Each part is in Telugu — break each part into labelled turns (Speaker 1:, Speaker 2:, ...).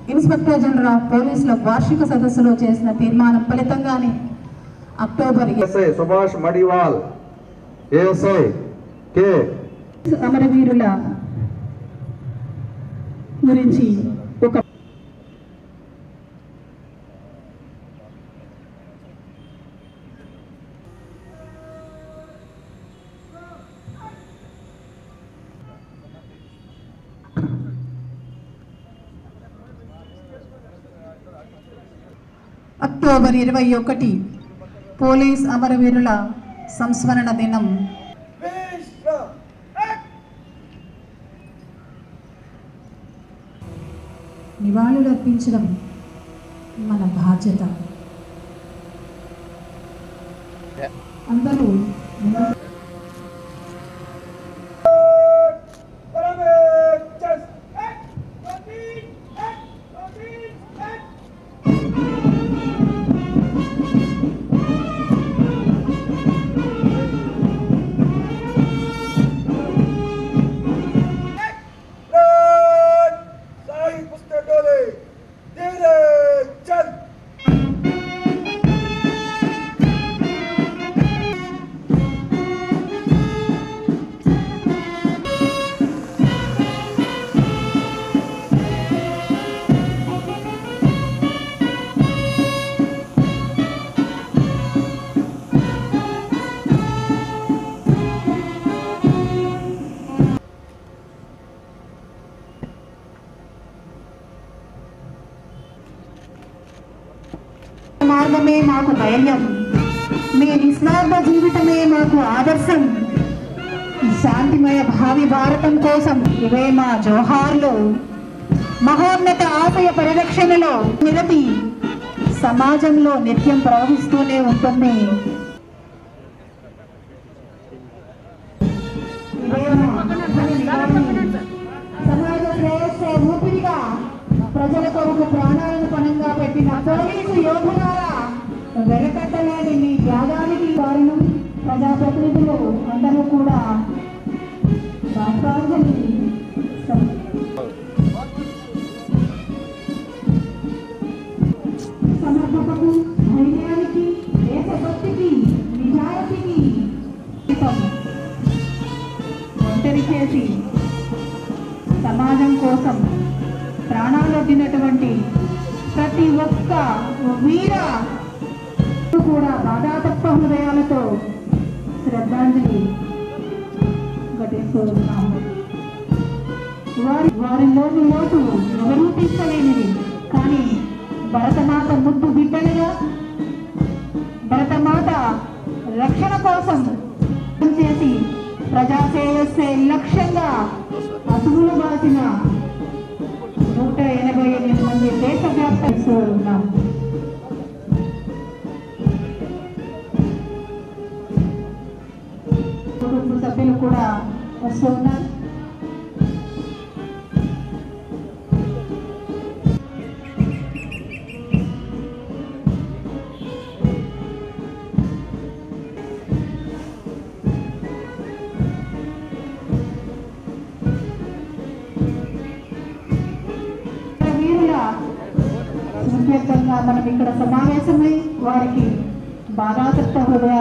Speaker 1: ఇన్స్పెక్టర్ జనరల్ ఆఫ్ పోలీసుల వార్షిక సదస్సులో చేసిన తీర్మానం ఫలితంగానే October
Speaker 2: SI Subhash Madiwal ASI K
Speaker 1: అమరవీరుల గురించి ఒక అక్టోబర్ ఇరవై ఒకటి పోలీస్ అమరవీరుల సంస్మరణ దినం నివాళులు అర్పించడం మన బాధ్యత అందరూ
Speaker 3: साई पुस्तक डोले धीरे चल
Speaker 1: మార్గమే మాకు ధైర్యం మీ నిస్వార్థ జీవితమే మాకు ఆదర్శం ఈ శాంతిమయ భావి భారతం కోసం ఇవే మా జోహార్లు మహోన్నత ఆశయ పరిరక్షణలో నిరతి సమాజంలో నిత్యం ప్రవహిస్తూనే ఉంటుంది ఇవే మా ధన నివారణ. సమాజ శ్రేయస్సే ఊపిరిగా ప్రజల కొరకు ప్రాణాలను పణంగా పెట్టిన పోలీసు యోధులారా వెనకట్టలేని మీ త్యాగానికి కారణం ప్రజాప్రతినిధులు అందరూ కూడా రాష్ట్రాంజలి సమ- సమర్పణకు ధైర్యానికి దేశభక్తికి నిజాయితీకి ఒంటరి చేసి సమాజం కోసం ప్రాణాలొడ్డినటువంటి ప్రతి ఒక్క వీర కూడా బాధాతత్వ హృదయాలతో శ్రద్ధాంజలి ఘటిస్తూ ఉన్నాము వారి వారిలోని లోటు ఎవరూ తీర్చలేనిది కానీ భరతమాత ముద్దు బిడ్డలుగా భరతమాత రక్షణ కోసం చేసి ప్రజాసేవస్తే లక్ష్యంగా అసువులు బాసిన నూట ఎనభై ఎనిమిది మంది దేశవ్యాప్తంగా ఉన్నాం కుటుంబ సభ్యులు కూడా వస్తూ ఉన్నారు వీరుల స్మృత్యర్థంగా మనం ఇక్కడ సమావేశమై వారికి బాధాతత్వ హృదయ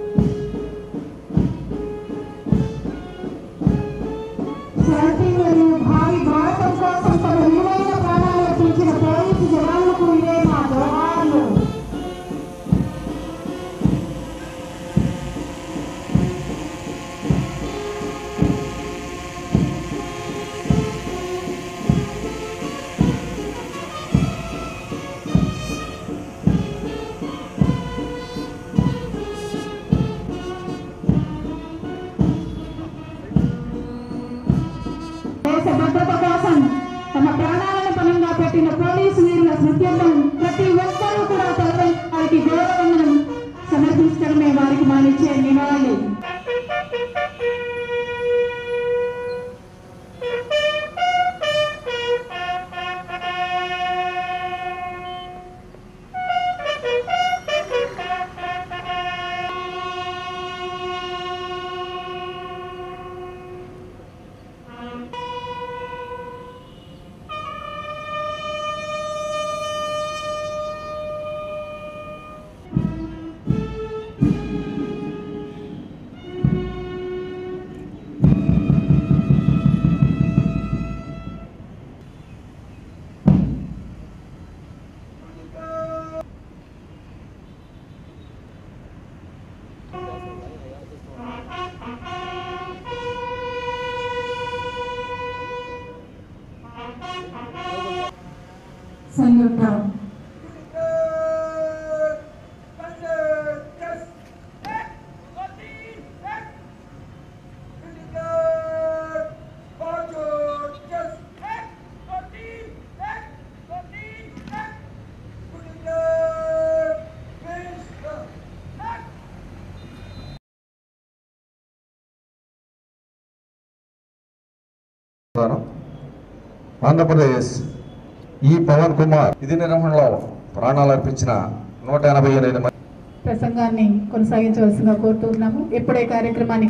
Speaker 1: శాంతి మరియు
Speaker 4: ఉంటాం
Speaker 2: గాను ఆంధ్రప్రదేశ్ ఈ పవన్ కుమార్ విధి నిర్వహణలో ప్రాణాలు అర్పించిన నూట ఎనభై ఎనిమిది మంది
Speaker 1: ప్రసంగాన్ని కొనసాగించవలసిందిగా కోరుతున్నాము ఇప్పుడే కార్యక్రమానికి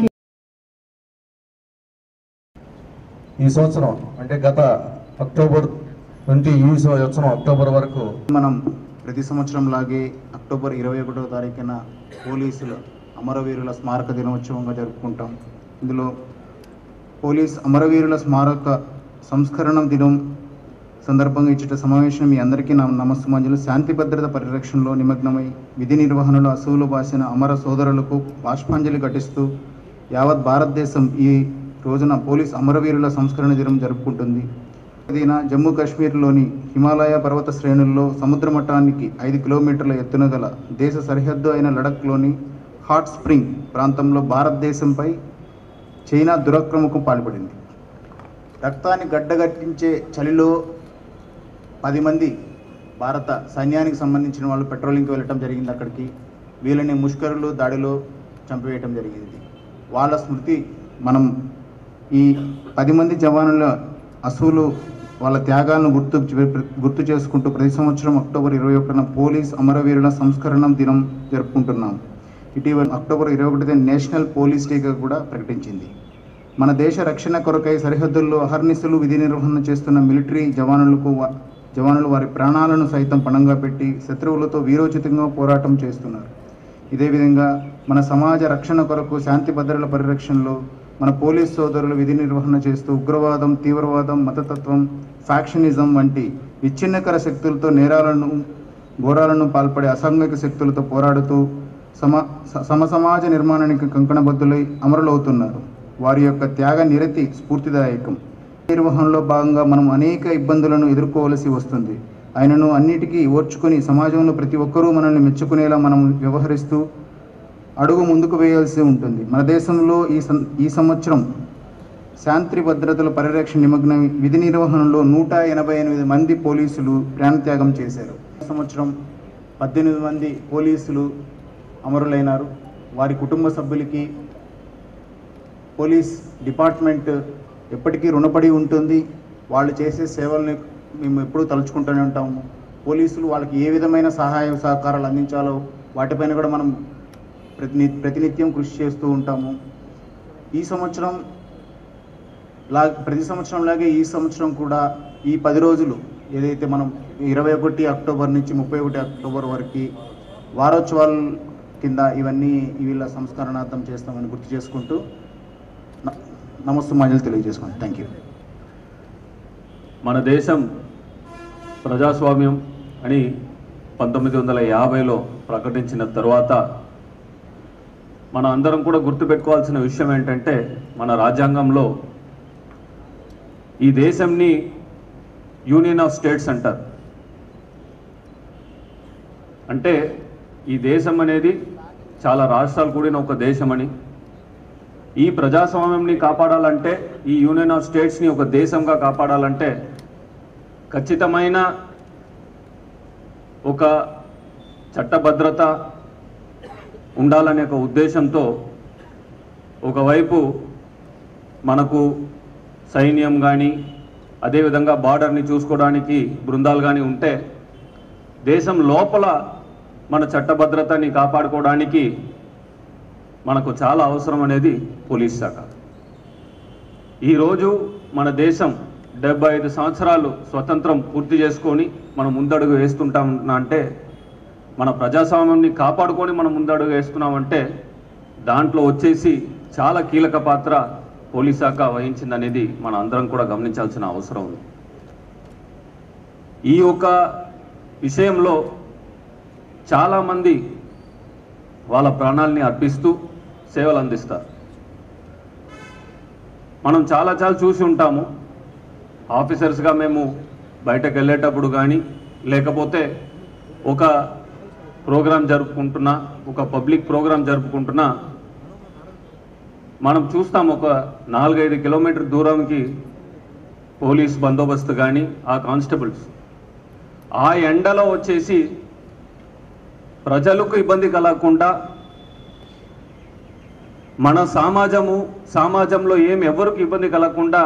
Speaker 2: ఈ సంవత్సరం అంటే గత అక్టోబర్ ట్వంటీ ఈ సంవత్సరం అక్టోబర్ వరకు
Speaker 5: మనం ప్రతి సంవత్సరం లాగే అక్టోబర్ ఇరవై ఒకటో తారీఖున పోలీసుల అమరవీరుల స్మారక దినోత్సవంగా జరుపుకుంటాం ఇందులో పోలీస్ అమరవీరుల స్మారక సంస్కరణ దినం సందర్భంగా ఇచ్చట సమావేశం మీ అందరికీ నా నమస్సుమంజలు శాంతి భద్రత పరిరక్షణలో నిమగ్నమై విధి నిర్వహణలో అసువులు బాసిన అమర సోదరులకు బాష్పాంజలి ఘటిస్తూ యావత్ భారతదేశం ఈ రోజున పోలీస్ అమరవీరుల సంస్కరణ దినం జరుపుకుంటుంది తేదీన జమ్మూ కాశ్మీర్లోని హిమాలయ పర్వత శ్రేణుల్లో సముద్ర మట్టానికి ఐదు కిలోమీటర్ల ఎత్తున గల దేశ సరిహద్దు అయిన లడఖ్లోని హాట్ స్ప్రింగ్ ప్రాంతంలో భారతదేశంపై చైనా దురాక్రమకు పాల్పడింది రక్తాన్ని గడ్డగట్టించే చలిలో పది మంది భారత సైన్యానికి సంబంధించిన వాళ్ళు పెట్రోలింగ్కి వెళ్ళటం జరిగింది అక్కడికి వీళ్ళని ముష్కరులు దాడిలో చంపివేయటం జరిగింది వాళ్ళ స్మృతి మనం ఈ పది మంది జవానుల అసూలు వాళ్ళ త్యాగాలను గుర్తు గుర్తు చేసుకుంటూ ప్రతి సంవత్సరం అక్టోబర్ ఇరవై ఒకటిన పోలీస్ అమరవీరుల సంస్కరణం దినం జరుపుకుంటున్నాం ఇటీవల అక్టోబర్ ఇరవై ఒకటి నేషనల్ పోలీస్ డేగా కూడా ప్రకటించింది మన దేశ రక్షణ కొరకై సరిహద్దుల్లో అహర్నిశలు విధి నిర్వహణ చేస్తున్న మిలిటరీ జవానులకు వా- జవానులు వారి ప్రాణాలను సైతం పణంగా పెట్టి శత్రువులతో వీరోచితంగా పోరాటం చేస్తున్నారు ఇదే విధంగా మన సమాజ రక్షణ కొరకు శాంతి భద్రతల పరిరక్షణలో మన పోలీస్ సోదరులు విధి నిర్వహణ చేస్తూ ఉగ్రవాదం తీవ్రవాదం మతతత్వం ఫ్యాక్షనిజం వంటి విచ్ఛిన్నకర శక్తులతో నేరాలను ఘోరాలను పాల్పడే అసాంఘిక శక్తులతో పోరాడుతూ సమ స- సమసమాజ నిర్మాణానికి కంకణబద్దులై అమరులవుతున్నారు వారి యొక్క త్యాగ నిరతి స్ఫూర్తిదాయకం నిర్వహణలో భాగంగా మనం అనేక ఇబ్బందులను ఎదుర్కోవలసి వస్తుంది ఆయనను అన్నిటికీ ఓర్చుకొని సమాజంలో ప్రతి ఒక్కరూ మనల్ని మెచ్చుకునేలా మనం వ్యవహరిస్తూ అడుగు ముందుకు వేయాల్సి ఉంటుంది మన దేశంలో ఈ సం ఈ సంవత్సరం శాంతి భద్రతల పరిరక్షణ నిమగ్నం విధి నిర్వహణలో నూట ఎనభై ఎనిమిది మంది పోలీసులు ప్రాణత్యాగం చేశారు ఈ సంవత్సరం పద్దెనిమిది మంది పోలీసులు అమరులైనారు వారి కుటుంబ సభ్యులకి పోలీస్ డిపార్ట్మెంట్ ఎప్పటికీ రుణపడి ఉంటుంది వాళ్ళు చేసే సేవల్ని మేము ఎప్పుడూ తలుచుకుంటూనే ఉంటాము పోలీసులు వాళ్ళకి ఏ విధమైన సహాయ సహకారాలు అందించాలో వాటిపైన కూడా మనం ప్రతిని ప్రతినిత్యం కృషి చేస్తూ ఉంటాము ఈ సంవత్సరం లా ప్రతి సంవత్సరం లాగే ఈ సంవత్సరం కూడా ఈ పది రోజులు ఏదైతే మనం ఇరవై ఒకటి అక్టోబర్ నుంచి ముప్పై ఒకటి అక్టోబర్ వరకు వారోత్సవాల కింద ఇవన్నీ వీళ్ళ సంస్కరణార్థం చేస్తామని గుర్తు చేసుకుంటూ న- నమస్తమాంజలి తెలియజేసుకోండి థ్యాంక్ యూ
Speaker 6: మన దేశం ప్రజాస్వామ్యం అని పంతొమ్మిది వందల యాభైలో ప్రకటించిన తరువాత మన అందరం కూడా గుర్తుపెట్టుకోవాల్సిన విషయం ఏంటంటే మన రాజ్యాంగంలో ఈ దేశంని యూనియన్ ఆఫ్ స్టేట్స్ అంటారు అంటే ఈ దేశం అనేది చాలా రాష్ట్రాలు కూడిన ఒక దేశమని ఈ ప్రజాస్వామ్యంని కాపాడాలంటే ఈ యూనియన్ ఆఫ్ స్టేట్స్ని ఒక దేశంగా కాపాడాలంటే ఖచ్చితమైన ఒక చట్టభద్రత ఉండాలనే ఒక ఉద్దేశంతో ఒకవైపు మనకు సైన్యం కానీ అదేవిధంగా బార్డర్ని చూసుకోవడానికి బృందాలు కానీ ఉంటే దేశం లోపల మన చట్టభద్రతని కాపాడుకోవడానికి మనకు చాలా అవసరం అనేది పోలీస్ శాఖ ఈరోజు మన దేశం డెబ్బై ఐదు సంవత్సరాలు స్వతంత్రం పూర్తి చేసుకొని మనం ముందడుగు వేస్తుంటాం అంటే మన ప్రజాస్వామ్యాన్ని కాపాడుకొని మనం ముందడుగు వేస్తున్నామంటే దాంట్లో వచ్చేసి చాలా కీలక పాత్ర పోలీస్ శాఖ వహించిందనేది మన అందరం కూడా గమనించాల్సిన అవసరం ఉంది ఈ యొక్క విషయంలో చాలామంది వాళ్ళ ప్రాణాలని అర్పిస్తూ సేవలు అందిస్తారు మనం చాలా చాలా చూసి ఉంటాము ఆఫీసర్స్గా మేము బయటకు వెళ్ళేటప్పుడు కానీ లేకపోతే ఒక ప్రోగ్రాం జరుపుకుంటున్నా ఒక పబ్లిక్ ప్రోగ్రాం జరుపుకుంటున్నా మనం చూస్తాం ఒక నాలుగైదు కిలోమీటర్ దూరంకి పోలీస్ బందోబస్తు కానీ ఆ కానిస్టేబుల్స్ ఆ ఎండలో వచ్చేసి ప్రజలకు ఇబ్బంది కలగకుండా మన సమాజము సమాజంలో ఏం ఎవరికి ఇబ్బంది కలగకుండా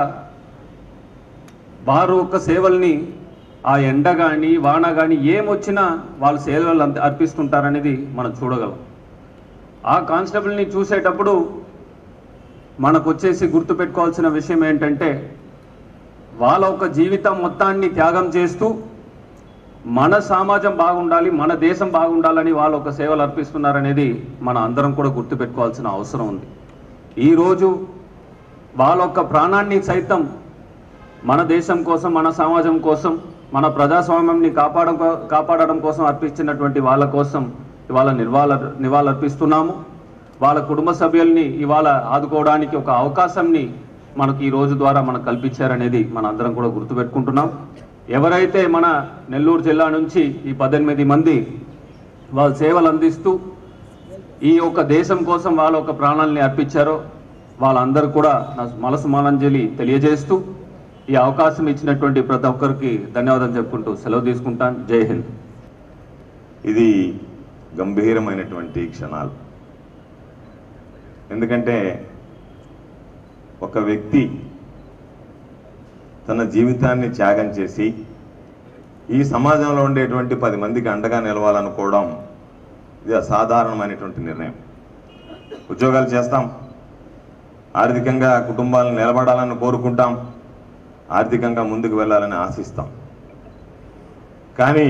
Speaker 6: వారు యొక్క సేవల్ని ఆ ఎండ కానీ వాన కానీ ఏమొచ్చినా వాళ్ళ సేవలు అంత అర్పిస్తుంటారనేది మనం చూడగలం ఆ కానిస్టేబుల్ని చూసేటప్పుడు మనకు వచ్చేసి గుర్తుపెట్టుకోవాల్సిన విషయం ఏంటంటే వాళ్ళ ఒక జీవితం మొత్తాన్ని త్యాగం చేస్తూ మన సమాజం బాగుండాలి మన దేశం బాగుండాలని వాళ్ళు ఒక సేవలు అర్పిస్తున్నారనేది మన అందరం కూడా గుర్తుపెట్టుకోవాల్సిన అవసరం ఉంది ఈరోజు వాళ్ళ యొక్క ప్రాణాన్ని సైతం మన దేశం కోసం మన సమాజం కోసం మన ప్రజాస్వామ్యంని కాపాడ కాపాడడం కోసం అర్పించినటువంటి వాళ్ళ కోసం ఇవాళ నిర్వాళ నివాళులర్పిస్తున్నాము వాళ్ళ కుటుంబ సభ్యుల్ని ఇవాళ ఆదుకోవడానికి ఒక అవకాశంని మనకు ఈ రోజు ద్వారా మనకు కల్పించారనేది మన అందరం కూడా గుర్తుపెట్టుకుంటున్నాం ఎవరైతే మన నెల్లూరు జిల్లా నుంచి ఈ పద్దెనిమిది మంది వాళ్ళ సేవలు అందిస్తూ ఈ యొక్క దేశం కోసం వాళ్ళ ఒక ప్రాణాలని అర్పించారో వాళ్ళందరూ కూడా నా మనసు మానంజలి తెలియజేస్తూ ఈ అవకాశం ఇచ్చినటువంటి ప్రతి ఒక్కరికి ధన్యవాదాలు చెప్పుకుంటూ సెలవు తీసుకుంటాను జై హింద్
Speaker 4: ఇది గంభీరమైనటువంటి క్షణాలు ఎందుకంటే ఒక వ్యక్తి తన జీవితాన్ని త్యాగం చేసి ఈ సమాజంలో ఉండేటువంటి పది మందికి అండగా నిలవాలనుకోవడం ఇది అసాధారణమైనటువంటి నిర్ణయం ఉద్యోగాలు చేస్తాం ఆర్థికంగా కుటుంబాలను నిలబడాలని కోరుకుంటాం ఆర్థికంగా ముందుకు వెళ్ళాలని ఆశిస్తాం కానీ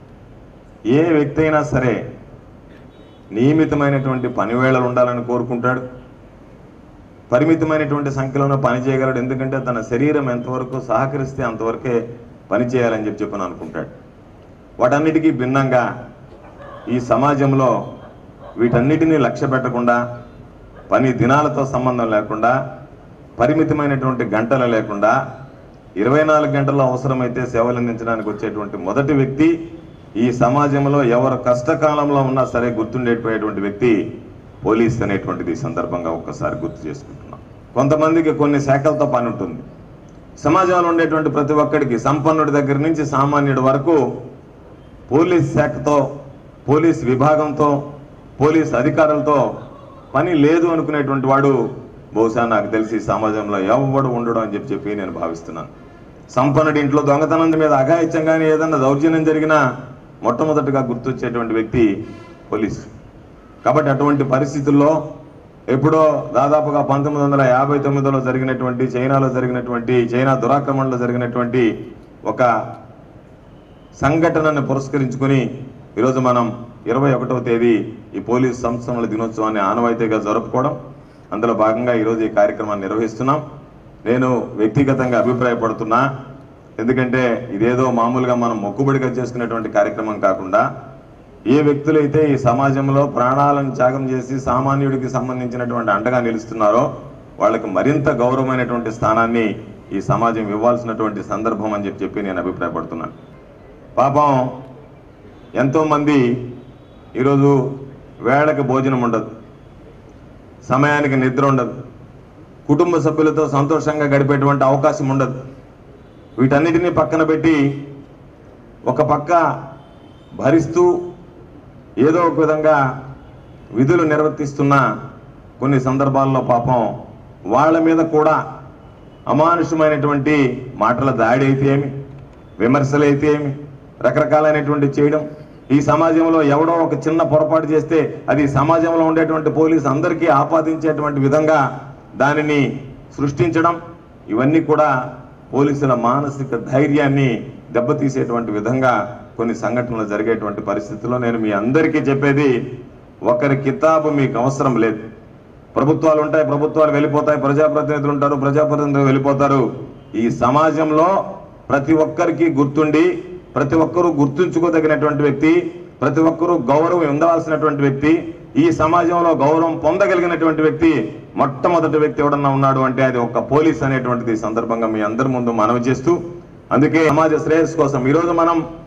Speaker 4: ఏ వ్యక్తి అయినా సరే నియమితమైనటువంటి పనివేళలు ఉండాలని కోరుకుంటాడు పరిమితమైనటువంటి సంఖ్యలోనే పని చేయగలడు ఎందుకంటే తన శరీరం ఎంతవరకు సహకరిస్తే అంతవరకే పని చేయాలని చెప్పి చెప్పని అనుకుంటాడు వాటన్నిటికీ భిన్నంగా ఈ సమాజంలో వీటన్నిటినీ లక్ష్య పెట్టకుండా పని దినాలతో సంబంధం లేకుండా పరిమితమైనటువంటి గంటలు లేకుండా ఇరవై నాలుగు గంటల్లో అవసరమైతే సేవలు అందించడానికి వచ్చేటువంటి మొదటి వ్యక్తి ఈ సమాజంలో ఎవరు కష్టకాలంలో ఉన్నా సరే గుర్తుండేటువంటి వ్యక్తి పోలీస్ అనేటువంటిది ఈ సందర్భంగా ఒక్కసారి గుర్తు చేసుకుంటున్నాం కొంతమందికి కొన్ని శాఖలతో పని ఉంటుంది సమాజంలో ఉండేటువంటి ప్రతి ఒక్కడికి సంపన్నుడి దగ్గర నుంచి సామాన్యుడి వరకు పోలీస్ శాఖతో పోలీస్ విభాగంతో పోలీస్ అధికారులతో పని లేదు అనుకునేటువంటి వాడు బహుశా నాకు తెలిసి సమాజంలో ఎవడు ఉండడం అని చెప్పి చెప్పి నేను భావిస్తున్నాను సంపన్నుడి ఇంట్లో దొంగతనం మీద అఘాయిత్యంగానే ఏదన్నా దౌర్జన్యం జరిగినా మొట్టమొదటిగా గుర్తొచ్చేటువంటి వ్యక్తి పోలీసు కాబట్టి అటువంటి పరిస్థితుల్లో ఎప్పుడో దాదాపుగా పంతొమ్మిది వందల యాభై తొమ్మిదిలో జరిగినటువంటి చైనాలో జరిగినటువంటి చైనా దురాక్రమణలో జరిగినటువంటి ఒక సంఘటనను పురస్కరించుకొని ఈరోజు మనం ఇరవై ఒకటవ తేదీ ఈ పోలీస్ సంస్థల దినోత్సవాన్ని ఆనవాయితీగా జరుపుకోవడం అందులో భాగంగా ఈరోజు ఈ కార్యక్రమాన్ని నిర్వహిస్తున్నాం నేను వ్యక్తిగతంగా అభిప్రాయపడుతున్నా ఎందుకంటే ఇదేదో మామూలుగా మనం మొక్కుబడిగా చేసుకునేటువంటి కార్యక్రమం కాకుండా ఏ వ్యక్తులైతే ఈ సమాజంలో ప్రాణాలను త్యాగం చేసి సామాన్యుడికి సంబంధించినటువంటి అండగా నిలుస్తున్నారో వాళ్ళకి మరింత గౌరవమైనటువంటి స్థానాన్ని ఈ సమాజం ఇవ్వాల్సినటువంటి సందర్భం అని చెప్పి చెప్పి నేను అభిప్రాయపడుతున్నాను పాపం ఎంతోమంది ఈరోజు వేళకి భోజనం ఉండదు సమయానికి నిద్ర ఉండదు కుటుంబ సభ్యులతో సంతోషంగా గడిపేటువంటి అవకాశం ఉండదు వీటన్నిటినీ పక్కన పెట్టి ఒక పక్క భరిస్తూ ఏదో ఒక విధంగా విధులు నిర్వర్తిస్తున్న కొన్ని సందర్భాల్లో పాపం వాళ్ళ మీద కూడా అమానుషమైనటువంటి మాటల దాడి అయితే ఏమి విమర్శలు అయితే ఏమి రకరకాలైనటువంటి చేయడం ఈ సమాజంలో ఎవడో ఒక చిన్న పొరపాటు చేస్తే అది సమాజంలో ఉండేటువంటి పోలీసు అందరికీ ఆపాదించేటువంటి విధంగా దానిని సృష్టించడం ఇవన్నీ కూడా పోలీసుల మానసిక ధైర్యాన్ని దెబ్బతీసేటువంటి విధంగా కొన్ని సంఘటనలు జరిగేటువంటి పరిస్థితుల్లో నేను మీ అందరికీ చెప్పేది ఒకరి కితాబు మీకు అవసరం లేదు ప్రభుత్వాలు ఉంటాయి ప్రభుత్వాలు వెళ్ళిపోతాయి ప్రజాప్రతినిధులు ఉంటారు ప్రజాప్రతినిధులు వెళ్ళిపోతారు ఈ సమాజంలో ప్రతి ఒక్కరికి గుర్తుండి ప్రతి ఒక్కరూ గుర్తుంచుకోదగినటువంటి వ్యక్తి ప్రతి ఒక్కరూ గౌరవం ఉండవలసినటువంటి వ్యక్తి ఈ సమాజంలో గౌరవం పొందగలిగినటువంటి వ్యక్తి మొట్టమొదటి వ్యక్తి ఎవడన్నా ఉన్నాడు అంటే అది ఒక పోలీస్ అనేటువంటిది ఈ సందర్భంగా మీ అందరి ముందు మనవి చేస్తూ అందుకే సమాజ శ్రేయస్సు కోసం ఈరోజు మనం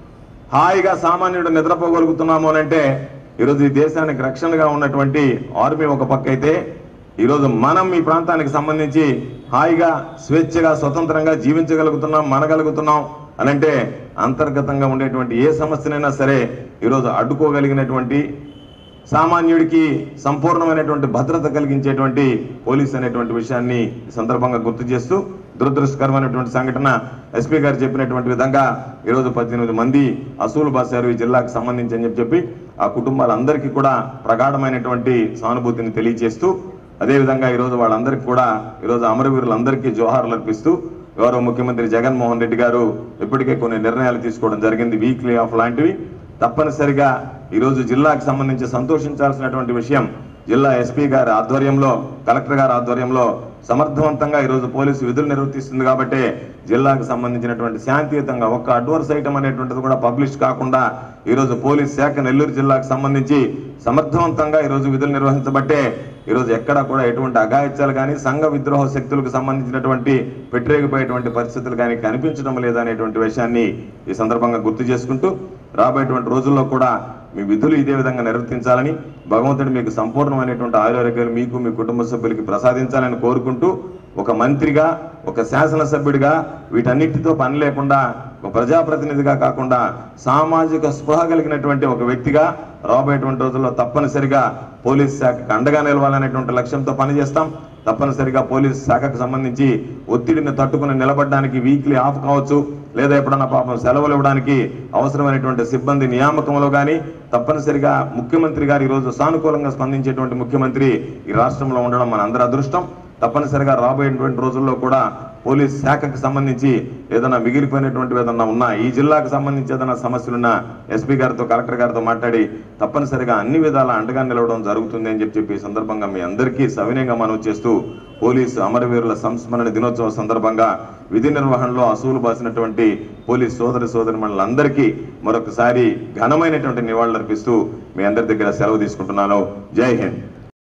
Speaker 4: హాయిగా సామాన్యుడు నిద్రపోగలుగుతున్నాము అని అంటే ఈరోజు ఈ దేశానికి రక్షణగా ఉన్నటువంటి ఆర్మీ ఒక పక్క అయితే ఈరోజు మనం ఈ ప్రాంతానికి సంబంధించి హాయిగా స్వేచ్ఛగా స్వతంత్రంగా జీవించగలుగుతున్నాం మనగలుగుతున్నాం అనంటే అంతర్గతంగా ఉండేటువంటి ఏ సమస్యనైనా సరే ఈరోజు అడ్డుకోగలిగినటువంటి సామాన్యుడికి సంపూర్ణమైనటువంటి భద్రత కలిగించేటువంటి పోలీస్ అనేటువంటి విషయాన్ని ఈ సందర్భంగా గుర్తు చేస్తూ దురదృష్టకరమైనటువంటి సంఘటన ఎస్పీ గారు చెప్పినటువంటి విధంగా ఈరోజు పద్దెనిమిది మంది అసూలు బాసారు ఈ జిల్లాకు సంబంధించి అని చెప్పి చెప్పి ఆ కుటుంబాలందరికీ కూడా ప్రగాఢమైనటువంటి సానుభూతిని తెలియజేస్తూ అదేవిధంగా ఈరోజు వాళ్ళందరికీ కూడా ఈరోజు అమరవీరులందరికీ జోహార్లు అర్పిస్తూ గౌరవ ముఖ్యమంత్రి జగన్మోహన్ రెడ్డి గారు ఇప్పటికే కొన్ని నిర్ణయాలు తీసుకోవడం జరిగింది వీక్లీ ఆఫ్ లాంటివి తప్పనిసరిగా ఈరోజు జిల్లాకు సంబంధించి సంతోషించాల్సినటువంటి విషయం జిల్లా ఎస్పీ గారి ఆధ్వర్యంలో కలెక్టర్ గారి ఆధ్వర్యంలో సమర్థవంతంగా ఈరోజు పోలీసు విధులు నిర్వర్తిస్తుంది కాబట్టి జిల్లాకు సంబంధించినటువంటి శాంతియుతంగా ఒక్క అడ్వర్స్ ఐటమ్ అనేటువంటిది కూడా పబ్లిష్ కాకుండా ఈరోజు పోలీస్ శాఖ నెల్లూరు జిల్లాకు సంబంధించి సమర్థవంతంగా ఈరోజు విధులు నిర్వహించబట్టే ఈరోజు ఎక్కడా కూడా ఎటువంటి అఘాయిత్యాలు కానీ సంఘ విద్రోహ శక్తులకు సంబంధించినటువంటి పెట్టరేగిపోయేటువంటి పరిస్థితులు కానీ కనిపించడం లేదనేటువంటి విషయాన్ని ఈ సందర్భంగా గుర్తు చేసుకుంటూ రాబోయేటువంటి రోజుల్లో కూడా మీ విధులు ఇదే విధంగా నిర్వర్తించాలని భగవంతుడు మీకు సంపూర్ణమైనటువంటి ఆరోగ్యాలు మీకు మీ కుటుంబ సభ్యులకి ప్రసాదించాలని కోరుకుంటూ ఒక మంత్రిగా ఒక శాసనసభ్యుడిగా వీటన్నిటితో పని లేకుండా ఒక ప్రజాప్రతినిధిగా కాకుండా సామాజిక స్పృహ కలిగినటువంటి ఒక వ్యక్తిగా రాబోయేటువంటి రోజుల్లో తప్పనిసరిగా పోలీస్ శాఖకు అండగా నిలవాలనేటువంటి లక్ష్యంతో పనిచేస్తాం తప్పనిసరిగా పోలీస్ శాఖకు సంబంధించి ఒత్తిడిని తట్టుకుని నిలబడడానికి వీక్లీ ఆఫ్ కావచ్చు లేదా ఎప్పుడన్నా పాపం సెలవులు ఇవ్వడానికి అవసరమైనటువంటి సిబ్బంది నియామకంలో కానీ తప్పనిసరిగా ముఖ్యమంత్రి గారు ఈరోజు సానుకూలంగా స్పందించేటువంటి ముఖ్యమంత్రి ఈ రాష్ట్రంలో ఉండడం మన అందరి అదృష్టం తప్పనిసరిగా రాబోయేటువంటి రోజుల్లో కూడా పోలీస్ శాఖకు సంబంధించి ఏదైనా మిగిలిపోయినటువంటి ఏదైనా ఉన్నా ఈ జిల్లాకు సంబంధించి ఏదైనా సమస్యలున్నా ఎస్పీ గారితో కలెక్టర్ గారితో మాట్లాడి తప్పనిసరిగా అన్ని విధాల అండగా నిలవడం జరుగుతుంది అని చెప్పి చెప్పి ఈ సందర్భంగా మీ అందరికీ సవినయంగా మనవి చేస్తూ పోలీసు అమరవీరుల సంస్మరణ దినోత్సవం సందర్భంగా విధి నిర్వహణలో అసూలు బాసినటువంటి పోలీస్ సోదరి సోదరి మండలందరికీ మరొకసారి ఘనమైనటువంటి నివాళులర్పిస్తూ మీ అందరి దగ్గర సెలవు తీసుకుంటున్నాను జై హింద్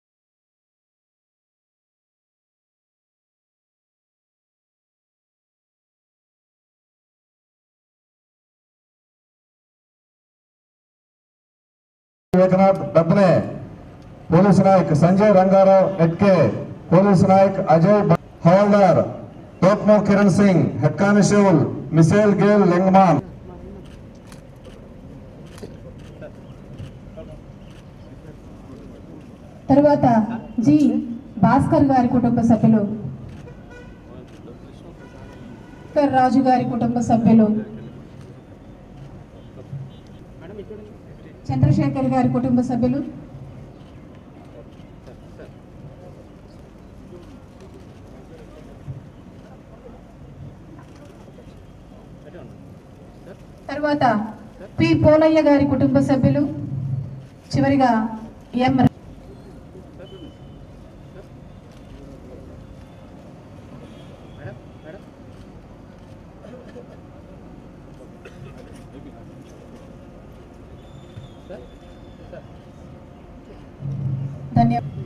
Speaker 2: ఏకనాథ్ డబ్బనే పోలీసు నాయక్ సంజయ్ రంగారావు ఎట్కే పోలీసు నాయక్ అజయ్ బ- హవాల్దార్ తోక్మో కిరణ్ సింగ్ హెడ్ కానిస్టేబుల్ మిసేల్ గేల్ లింగమాన్
Speaker 1: తరువాత జి భాస్కర్ గారి కుటుంబ సభ్యులు భాస్కర్ రాజు గారి కుటుంబ సభ్యులు చంద్రశేఖర్ గారి కుటుంబ సభ్యులు తర్వాత పి పోలయ్య గారి కుటుంబ సభ్యులు చివరిగా ఎం ధన్యవాదాలు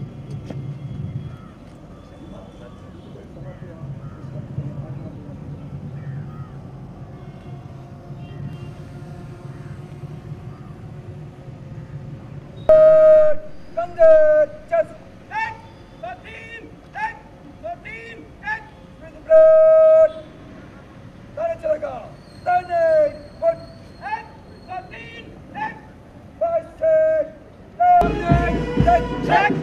Speaker 3: Thunder, just egg, thirteen, egg, thirteen, egg, with the blood. ताने चलेगा, ताने, one, egg, thirteen, egg, five, six, seven, eight, check,